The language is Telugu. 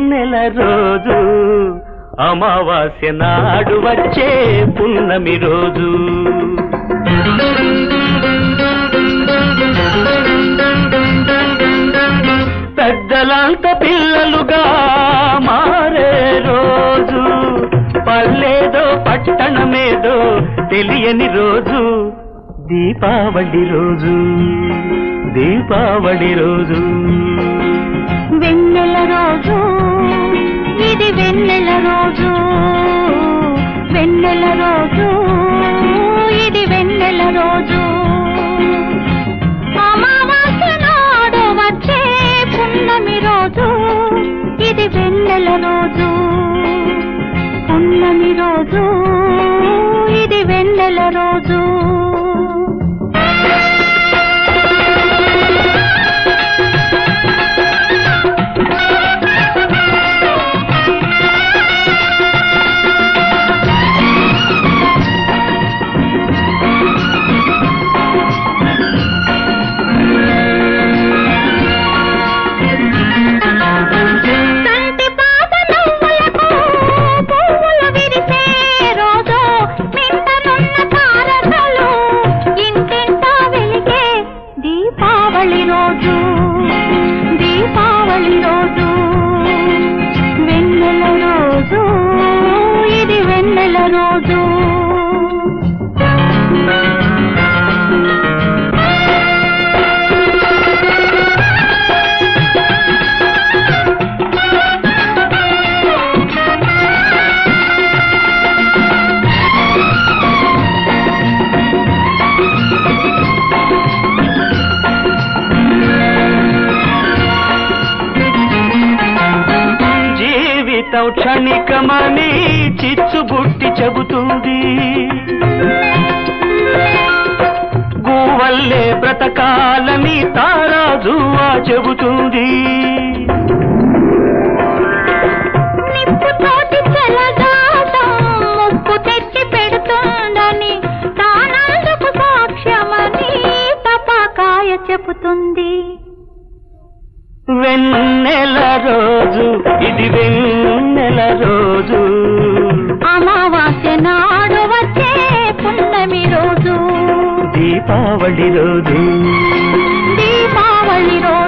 వెన్నెల రోజు అమావాస్య నాడు వచ్చే పున్నమి రోజు పెద్దలంత పిల్లలుగా మారే రోజు పల్లెదో పట్టణమేదో తెలియని రోజు దీపావళి రోజు దీపావళి రోజు వెన్నెల రోజు ఇది వెన్నెల రోజు వెన్నెల రోజు ఇది వెన్నెల రోజు అమావాస్య నాడు వచ్చే పున్నమి రోజు ఇది వెన్నెల రోజు పున్నమి రోజు ఇది వెన్నెల రోజు కంటి పాప నవ్వులకు పువ్వులు విరిసే రోజు నిండనున్న తారకలు ఇంటింటా వెలిగే దీపావళి రోజు దీపావళి రోజు వెన్నెల రోజు ఇది వెన్నెల రోజు జీవితం క్షణికమని చిచ్చుబుట్టి చెబుతుంది గూవల్లే బ్రతకాలని తారాజువా చెబుతుంది నిప్పుతోటి చెలగాటం ముప్పు తెచ్చి పెడుతుందని తానందుకు సాక్ష్యమని తపాకాయ చెబుతుంది వెన్నెల రోజు ఇది వెన్నెల రోజు అమావాస్య నాడు వచ్చే పున్నమి రోజు దీపావళి రోజు దీపావళి రోజు